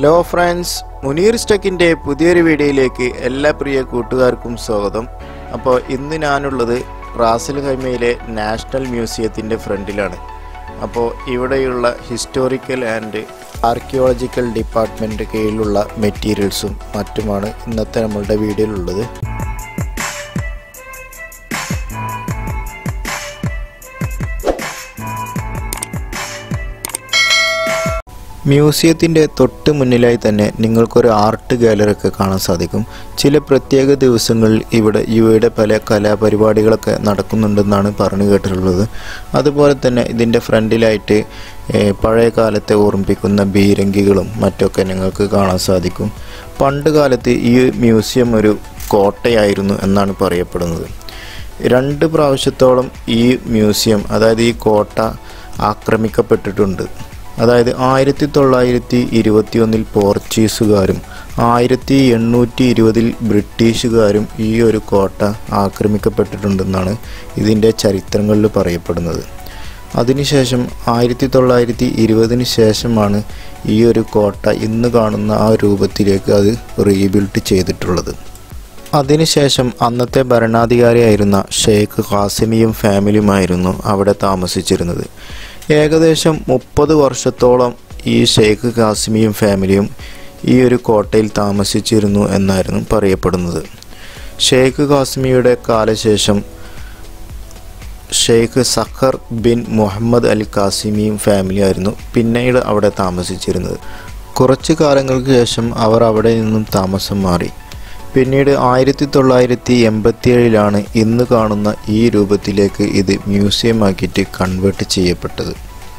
hello friends Muneer സ്റ്റക്കിൻ്റെ പുതിയൊരു വീഡിയോയിലേക്ക് എല്ലാ പ്രിയ കൂട്ടുകാർക്കും സ്വാഗതം അപ്പോൾ ഇന്ന് ഞാനുള്ളത് റാസൽ ഹൈമയിലെ നാഷണൽ മ്യൂസിയത്തിൻ്റെ ഫ്രണ്ടിലാണ് അപ്പോൾ ഇവിടെയുള്ള ഹിസ്റ്റോറിക്കൽ ആൻഡ് ആർക്കിയോളജിക്കൽ ഡിപ്പാർട്ട്മെൻറ്റ് കീഴിലുള്ള മെറ്റീരിയൽസും മറ്റുമാണ് ഇന്നത്തെ നമ്മളുടെ വീഡിയോയിലുള്ളത് മ്യൂസിയത്തിൻ്റെ തൊട്ട് മുന്നിലായി തന്നെ നിങ്ങൾക്കൊരു ആർട്ട് ഗാലറി ഒക്കെ കാണാൻ സാധിക്കും ചില പ്രത്യേക ദിവസങ്ങളിൽ ഇവിടെ യുവയുടെ പല കലാപരിപാടികളൊക്കെ നടക്കുന്നുണ്ടെന്നാണ് പറഞ്ഞു കേട്ടിട്ടുള്ളത് അതുപോലെ തന്നെ ഇതിൻ്റെ ഫ്രണ്ടിലായിട്ട് ഏഹ്, പഴയ കാലത്തെ ഓർമ്മിപ്പിക്കുന്ന ബീരങ്കികളും മറ്റൊക്കെ നിങ്ങൾക്ക് കാണാൻ സാധിക്കും പണ്ട് കാലത്ത് ഈ മ്യൂസിയം ഒരു കോട്ടയായിരുന്നു എന്നാണ് പറയപ്പെടുന്നത് രണ്ട് പ്രാവശ്യത്തോളം ഈ മ്യൂസിയം അതായത് ഈ കോട്ട ആക്രമിക്കപ്പെട്ടിട്ടുണ്ട് അതായത് ആയിരത്തി തൊള്ളായിരത്തി ഇരുപത്തി ഒന്നിൽ പോർച്ചുഗീസുകാരും ആയിരത്തി എണ്ണൂറ്റി ഇരുപതിൽ ബ്രിട്ടീഷുകാരും ഈ ഒരു കോട്ട ആക്രമിക്കപ്പെട്ടിട്ടുണ്ടെന്നാണ് ഇതിൻ്റെ ചരിത്രങ്ങളിൽ പറയപ്പെടുന്നത് അതിനുശേഷം ആയിരത്തി തൊള്ളായിരത്തി ഇരുപതിന് ശേഷമാണ് ഈ ഒരു കോട്ട ഇന്ന് കാണുന്ന ആ രൂപത്തിലേക്ക് അത് റീബിൽഡ് ചെയ്തിട്ടുള്ളത് അതിനുശേഷം അന്നത്തെ ഭരണാധികാരിയായിരുന്ന ഷെയ്ഖ് ഖാസിമിയും ഫാമിലിയുമായിരുന്നു അവിടെ താമസിച്ചിരുന്നത് ഏകദേശം മുപ്പത് വർഷത്തോളം ഈ ഷെയ്ഖ് ഖാസിമിയും ഫാമിലിയും ഈ ഒരു കോട്ടയിൽ താമസിച്ചിരുന്നു എന്നായിരുന്നു പറയപ്പെടുന്നത് ഷെയ്ഖ് ഖാസിമിയുടെ കാലശേഷം Sheikh Saqr bin Muhammad Al ഖാസിമിയും ഫാമിലിയായിരുന്നു പിന്നീട് അവിടെ താമസിച്ചിരുന്നത് കുറച്ചു കാലങ്ങൾക്ക് ശേഷം അവർ അവിടെ നിന്നും താമസം മാറി പിന്നീട് ആയിരത്തി തൊള്ളായിരത്തി എൺപത്തിയേഴിലാണ് ഇന്ന് കാണുന്ന ഈ രൂപത്തിലേക്ക് ഇത് മ്യൂസിയം ആക്കിയിട്ട് കൺവേർട്ട് ചെയ്യപ്പെട്ടത്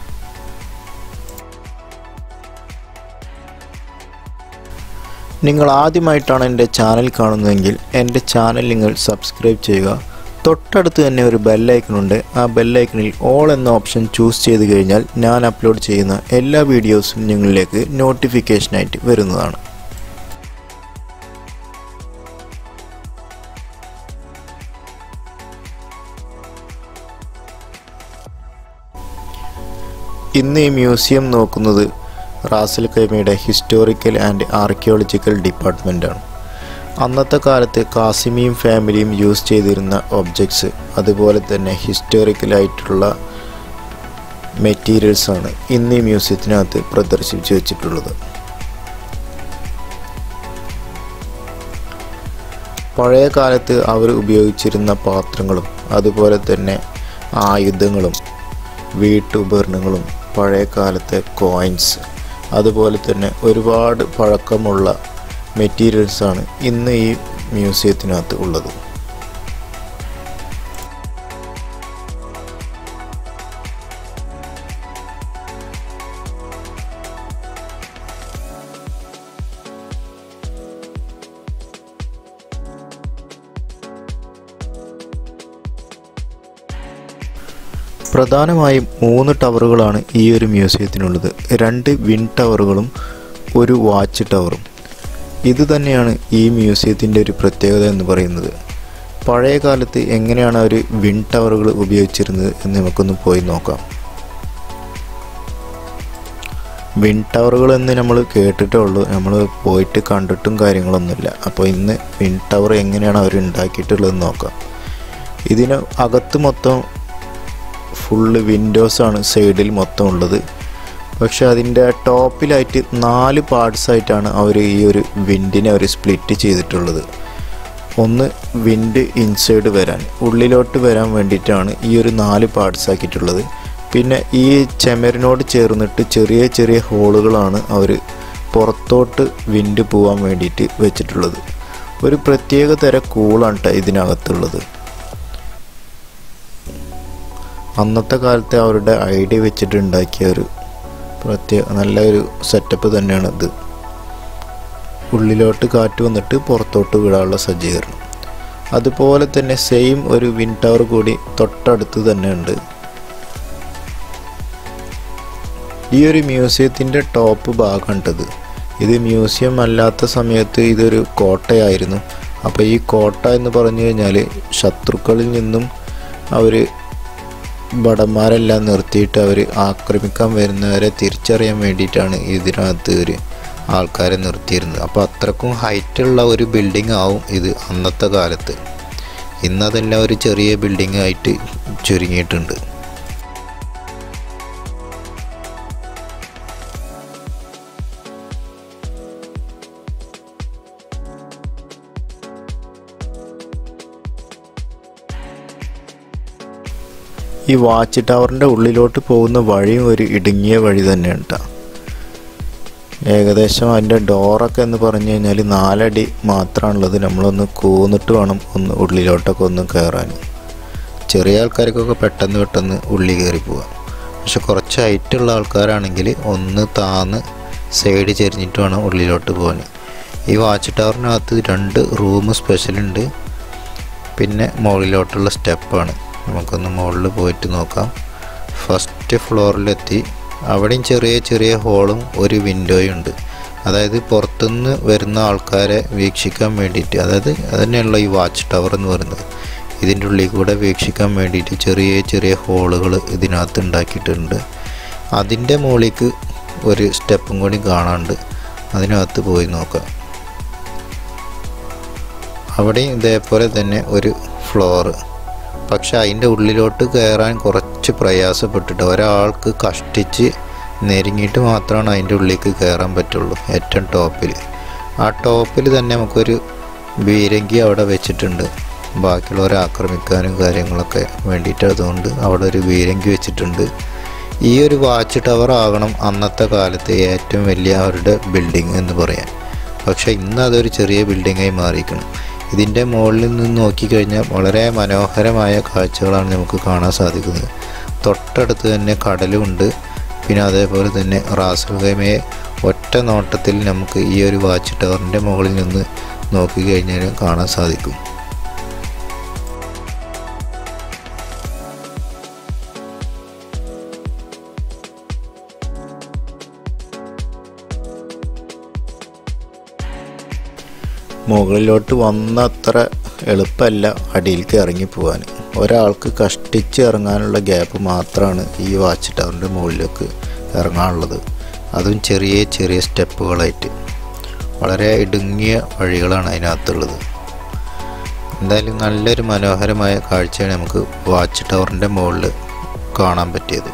നിങ്ങൾ ആദ്യമായിട്ടാണ് എൻ്റെ ചാനൽ കാണുന്നതെങ്കിൽ എൻ്റെ ചാനൽ നിങ്ങൾ സബ്സ്ക്രൈബ് ചെയ്യുക തൊട്ടടുത്ത് തന്നെ ഒരു ബെല്ലൈക്കൺ ഉണ്ട് ആ ബെല്ലൈക്കണിൽ ഓൾ എന്ന ഓപ്ഷൻ ചൂസ് ചെയ്ത് കഴിഞ്ഞാൽ ഞാൻ അപ്ലോഡ് ചെയ്യുന്ന എല്ലാ വീഡിയോസും നിങ്ങളിലേക്ക് നോട്ടിഫിക്കേഷനായിട്ട് വരുന്നതാണ് ഇന്ന് ഈ മ്യൂസിയം നോക്കുന്നത് റാസൽ കൈമയുടെ ഹിസ്റ്റോറിക്കൽ ആൻഡ് ആർക്കിയോളജിക്കൽ ഡിപ്പാർട്ട്മെൻറ്റാണ് അന്നത്തെ കാലത്ത് കാസിമിയും ഫാമിലിയും യൂസ് ചെയ്തിരുന്ന ഒബ്ജക്ട്സ് അതുപോലെ തന്നെ ഹിസ്റ്റോറിക്കലായിട്ടുള്ള മെറ്റീരിയൽസാണ് ഇന്ന് ഈ മ്യൂസിയത്തിനകത്ത് പ്രദർശിപ്പിച്ചു വെച്ചിട്ടുള്ളത് പഴയ കാലത്ത് അവർ ഉപയോഗിച്ചിരുന്ന പാത്രങ്ങളും അതുപോലെ തന്നെ ആയുധങ്ങളും വീട്ടുപകരണങ്ങളും പഴയ കാലത്തെ കോയിൻസ് അതുപോലെ തന്നെ ഒരുപാട് പഴക്കമുള്ള മെറ്റീരിയൽസാണ് ഇന്ന് ഈ മ്യൂസിയത്തിനകത്ത് ഉള്ളത് പ്രധാനമായും മൂന്ന് ടവറുകളാണ് ഈ ഒരു മ്യൂസിയത്തിനുള്ളത് രണ്ട് വിൻ ടവറുകളും ഒരു വാച്ച് ടവറും ഇത് തന്നെയാണ് ഈ മ്യൂസിയത്തിൻ്റെ ഒരു പ്രത്യേകത എന്ന് പറയുന്നത് പഴയ കാലത്ത് എങ്ങനെയാണ് അവർ വിൻ ടവറുകൾ ഉപയോഗിച്ചിരുന്നത് എന്ന് നമുക്കൊന്ന് പോയി നോക്കാം വിൻ ടവറുകൾ എന്ന് നമ്മൾ കേട്ടിട്ടേ ഉള്ളൂ നമ്മൾ പോയിട്ട് കണ്ടിട്ടും കാര്യങ്ങളൊന്നുമില്ല അപ്പോൾ ഇന്ന് വിൻ ടവർ എങ്ങനെയാണ് അവർ ഉണ്ടാക്കിയിട്ടുള്ളതെന്ന് നോക്കാം ഇതിന് അകത്ത് മൊത്തം ഫുള്ള് വിൻഡോസാണ് സൈഡിൽ മൊത്തം ഉള്ളത് പക്ഷെ അതിൻ്റെ ടോപ്പിലായിട്ട് നാല് പാർട്സ് ആയിട്ടാണ് അവർ ഈ ഒരു വിൻഡിനെ അവർ സ്പ്ലിറ്റ് ചെയ്തിട്ടുള്ളത് ഒന്ന് വിൻഡ് ഇൻസൈഡ് വരാൻ ഉള്ളിലോട്ട് വരാൻ വേണ്ടിയിട്ടാണ് ഈ ഒരു നാല് പാർട്സ് ആക്കിയിട്ടുള്ളത് പിന്നെ ഈ ചെമരിനോട് ചേർന്നിട്ട് ചെറിയ ചെറിയ ഹോളുകളാണ് അവർ പുറത്തോട്ട് വിൻഡ് പോകാൻ വേണ്ടിയിട്ട് വെച്ചിട്ടുള്ളത് ഒരു പ്രത്യേക തരം കൂളാണ് ട്ടോ ഇതിനകത്തുള്ളത് അന്നത്തെ കാലത്തെ അവരുടെ ഐഡിയ വെച്ചിട്ട് ഉണ്ടാക്കിയ ഒരു പ്രത്യേക നല്ലൊരു സെറ്റപ്പ് തന്നെയാണ് ഇത് ഉള്ളിലോട്ട് കാറ്റ് വന്നിട്ട് പുറത്തോട്ട് വിടാനുള്ള സജ്ജീകരണം അതുപോലെ തന്നെ സെയിം ഒരു വിൻ ടവർ കൂടി തൊട്ടടുത്ത് തന്നെ ഉണ്ട് ഈ ഒരു മ്യൂസിയത്തിൻ്റെ ടോപ്പ് ഭാഗമുണ്ടത് ഇത് മ്യൂസിയം അല്ലാത്ത സമയത്ത് ഇതൊരു കോട്ടയായിരുന്നു അപ്പോൾ ഈ കോട്ട എന്ന് പറഞ്ഞു കഴിഞ്ഞാൽ ശത്രുക്കളിൽ നിന്നും അവർ ഭടന്മാരെല്ലാം നിർത്തിയിട്ട് അവർ ആക്രമിക്കാൻ വരുന്നവരെ തിരിച്ചറിയാൻ വേണ്ടിയിട്ടാണ് ഇതിനകത്ത് ഒരു ആൾക്കാരെ നിർത്തിയിരുന്നത് അപ്പോൾ അത്രക്കും ഹൈറ്റുള്ള ഒരു ബിൽഡിംഗ് ആവും ഇത് അന്നത്തെ കാലത്ത് ഇന്നതെല്ലാം ഒരു ചെറിയ ബിൽഡിംഗ് ആയിട്ട് ചുരുങ്ങിയിട്ടുണ്ട് ഈ വാച്ച് ടവറിൻ്റെ ഉള്ളിലോട്ട് പോകുന്ന വഴിയും ഒരു ഇടുങ്ങിയ വഴി തന്നെയാണ് കേട്ടോ ഏകദേശം അതിൻ്റെ ഡോറൊക്കെ എന്ന് പറഞ്ഞു കഴിഞ്ഞാൽ നാലടി മാത്രമാണുള്ളത് നമ്മളൊന്ന് കൂന്നിട്ട് വേണം ഒന്ന് ഉള്ളിലോട്ടൊക്കെ ഒന്ന് കയറാൻ ചെറിയ ആൾക്കാർക്കൊക്കെ പെട്ടെന്ന് പെട്ടെന്ന് ഉള്ളി കയറി പോവാം പക്ഷെ കുറച്ച് ഹൈറ്റുള്ള ആൾക്കാരാണെങ്കിൽ ഒന്ന് താന്ന് സൈഡ് ചെരിഞ്ഞിട്ട് വേണം ഉള്ളിലോട്ട് പോകാൻ ഈ വാച്ച് ടവറിനകത്ത് രണ്ട് റൂം സ്പെഷ്യലുണ്ട് പിന്നെ മുകളിലോട്ടുള്ള സ്റ്റെപ്പാണ് നമുക്കൊന്ന് മുകളിൽ പോയിട്ട് നോക്കാം ഫസ്റ്റ് ഫ്ലോറിലെത്തി അവിടെയും ചെറിയ ചെറിയ ഹോളും ഒരു വിൻഡോയും ഉണ്ട് അതായത് പുറത്തുനിന്ന് വരുന്ന ആൾക്കാരെ വീക്ഷിക്കാൻ വേണ്ടിയിട്ട് അതായത് അതുതന്നെയുള്ള ഈ വാച്ച് ടവർ എന്ന് പറയുന്നത് ഇതിൻ്റെ ഉള്ളിൽ കൂടെ വീക്ഷിക്കാൻ വേണ്ടിയിട്ട് ചെറിയ ചെറിയ ഹോളുകൾ ഇതിനകത്ത് ഉണ്ടാക്കിയിട്ടുണ്ട് അതിൻ്റെ മുകളിലേക്ക് ഒരു സ്റ്റെപ്പും കൂടി കാണാണ്ട് അതിനകത്ത് പോയി നോക്കാം അവിടെയും ഇതേപോലെ തന്നെ ഒരു ഫ്ലോറ് പക്ഷെ അതിൻ്റെ ഉള്ളിലോട്ട് കയറാൻ കുറച്ച് പ്രയാസപ്പെട്ടിട്ട് ഒരാൾക്ക് കഷ്ടിച്ച് നെരുങ്ങിയിട്ട് മാത്രമാണ് അതിൻ്റെ ഉള്ളിലേക്ക് കയറാൻ പറ്റുള്ളൂ ഏറ്റവും ടോപ്പിൽ ആ ടോപ്പിൽ തന്നെ നമുക്കൊരു ബീരങ്കി അവിടെ വെച്ചിട്ടുണ്ട് ബാക്കിയുള്ളവരെ ആക്രമിക്കാനും കാര്യങ്ങളൊക്കെ വേണ്ടിയിട്ട് അതുകൊണ്ട് അവിടെ ഒരു ബീരങ്കി വെച്ചിട്ടുണ്ട് ഈ ഒരു വാച്ച് ടവർ ആകണം അന്നത്തെ കാലത്ത് ഏറ്റവും വലിയ അവരുടെ ബിൽഡിംഗ് എന്ന് പറയാൻ പക്ഷേ ഇന്ന് അതൊരു ചെറിയ ബിൽഡിങ്ങായി മാറിയിരിക്കണം ഇതിൻ്റെ മുകളിൽ നിന്ന് നോക്കിക്കഴിഞ്ഞാൽ വളരെ മനോഹരമായ കാഴ്ചകളാണ് നമുക്ക് കാണാൻ സാധിക്കുന്നത് തൊട്ടടുത്ത് തന്നെ കടലുമുണ്ട് പിന്നെ അതേപോലെ തന്നെ റാസൽ ഖൈമയെ ഒറ്റ നോട്ടത്തിൽ നമുക്ക് ഈ ഒരു വാച്ച് ടവറിൻ്റെ മുകളിൽ നിന്ന് നോക്കിക്കഴിഞ്ഞാൽ കാണാൻ സാധിക്കും മുകളിലോട്ട് വന്ന അത്ര എളുപ്പമല്ല അടിയിലേക്ക് ഇറങ്ങി പോകാൻ ഒരാൾക്ക് കഷ്ടിച്ച് ഇറങ്ങാനുള്ള ഗ്യാപ്പ് മാത്രമാണ് ഈ വാച്ച് ടവറിൻ്റെ മുകളിലേക്ക് ഇറങ്ങാനുള്ളത് അതും ചെറിയ ചെറിയ സ്റ്റെപ്പുകളായിട്ട് വളരെ ഇടുങ്ങിയ വഴികളാണ് അതിനകത്തുള്ളത് എന്തായാലും നല്ലൊരു മനോഹരമായ കാഴ്ചയാണ് നമുക്ക് വാച്ച് ടവറിൻ്റെ മുകളിൽ കാണാൻ പറ്റിയത്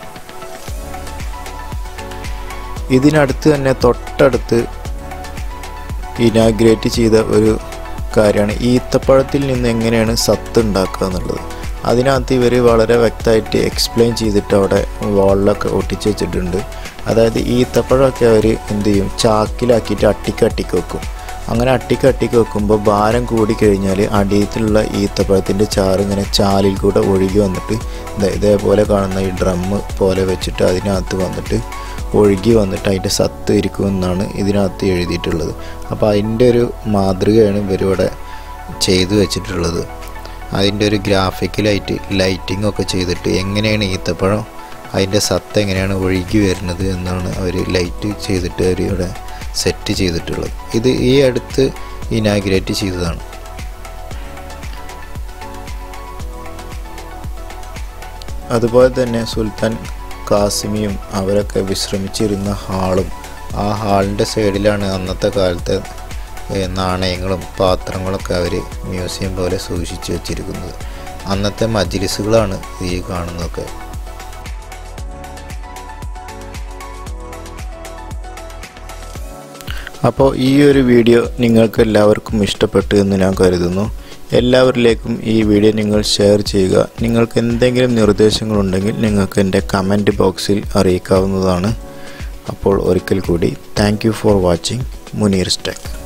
ഇതിനടുത്ത് തന്നെ തൊട്ടടുത്ത് ഇനാഗ്രേറ്റ് ചെയ്ത ഒരു കാര്യമാണ് ഈത്തപ്പഴത്തിൽ നിന്ന് എങ്ങനെയാണ് സത്ത് ഉണ്ടാക്കുക എന്നുള്ളത് അതിനകത്ത് ഇവർ വളരെ വ്യക്തമായിട്ട് എക്സ്പ്ലെയിൻ ചെയ്തിട്ട് അവിടെ വാളിലൊക്കെ ഒട്ടിച്ച് വെച്ചിട്ടുണ്ട് അതായത് ഈത്തപ്പഴമൊക്കെ അവർ എന്ത് ചെയ്യും ചാക്കിലാക്കിയിട്ട് അട്ടിക്ക് അട്ടിക്ക് വെക്കും അങ്ങനെ അട്ടിക്ക് അട്ടിക്ക് വെക്കുമ്പോൾ ഭാരം കൂടി കഴിഞ്ഞാൽ അടിയത്തിലുള്ള ഈത്തപ്പഴത്തിൻ്റെ ചാറ് ഇങ്ങനെ ചാലിൽ കൂടെ ഒഴുകി വന്നിട്ട് ദേ ഇതേപോലെ കാണുന്ന ഈ ഡ്രമ്മ് പോലെ വെച്ചിട്ട് അതിനകത്ത് വന്നിട്ട് ഒഴുകി വന്നിട്ട് അതിൻ്റെ സത്ത് ഇരിക്കുമെന്നാണ് ഇതിനകത്ത് എഴുതിയിട്ടുള്ളത് അപ്പോൾ അതിൻ്റെ ഒരു മാതൃകയാണ് ഇവരിവിടെ ചെയ്തു വെച്ചിട്ടുള്ളത് അതിൻ്റെ ഒരു ഗ്രാഫിക്കലായിട്ട് ലൈറ്റിംഗ് ഒക്കെ ചെയ്തിട്ട് എങ്ങനെയാണ് ഈത്തപ്പഴം അതിൻ്റെ സത്ത് എങ്ങനെയാണ് ഒഴുകി വരുന്നത് എന്നാണ് അവർ ലൈറ്റ് ചെയ്തിട്ട് അവർ ഇവിടെ സെറ്റ് ചെയ്തിട്ടുള്ളത് ഇത് ഈ അടുത്ത് ഇനാഗ്രേറ്റ് ചെയ്തതാണ് അതുപോലെ തന്നെ സുൽത്താൻ കാസിമിയും അവരൊക്കെ വിശ്രമിച്ചിരുന്ന ഹാളും ആ ഹാളിൻ്റെ സൈഡിലാണ് അന്നത്തെ കാലത്തെ ഏഹ്, നാണയങ്ങളും പാത്രങ്ങളൊക്കെ അവർ മ്യൂസിയം പോലെ സൂക്ഷിച്ചു വെച്ചിരിക്കുന്നത് അന്നത്തെ മജ്ലിസുകളാണ് ഈ കാണുന്നതൊക്കെ അപ്പോൾ ഈ ഒരു വീഡിയോ നിങ്ങൾക്ക് എല്ലാവർക്കും ഇഷ്ടപ്പെട്ടു എന്ന് ഞാൻ കരുതുന്നു എല്ലാവരിലേക്കും ഈ വീഡിയോ നിങ്ങൾ ഷെയർ ചെയ്യുക നിങ്ങൾക്ക് എന്തെങ്കിലും നിർദ്ദേശങ്ങളുണ്ടെങ്കിൽ നിങ്ങൾക്ക് എൻ്റെ കമൻറ്റ് ബോക്സിൽ അറിയിക്കാവുന്നതാണ് അപ്പോൾ ഒരിക്കൽ കൂടി thank you for watching Muneer tech